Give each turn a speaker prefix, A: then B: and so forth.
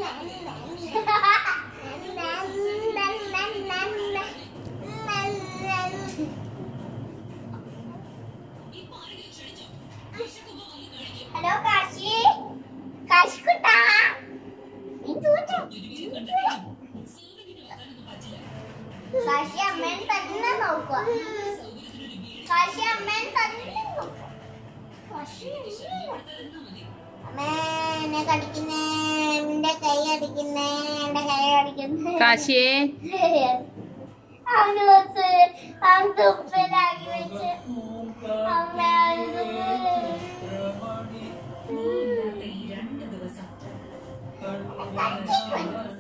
A: hello Kashi Kashi കുട്ടാ കാശി അമ്മേൻ തന്നെ നോക്കുക കാശി അമ്മേൻ തന്നെ നോക്കുക കാശി അമ്മേ എന്നെ കടിക്കുന്നേ എന്റെ കൈ അടിക്കുന്നേ എന്റെ കൈ അടിക്കുന്നേ
B: കാശിയേ
A: അവന് വെച്ച് അവൻ തുപ്പിലാക്കി വെച്ച് അമ്മ അവന്
C: ഈ രണ്ട് ദിവസം
A: തുപ്പി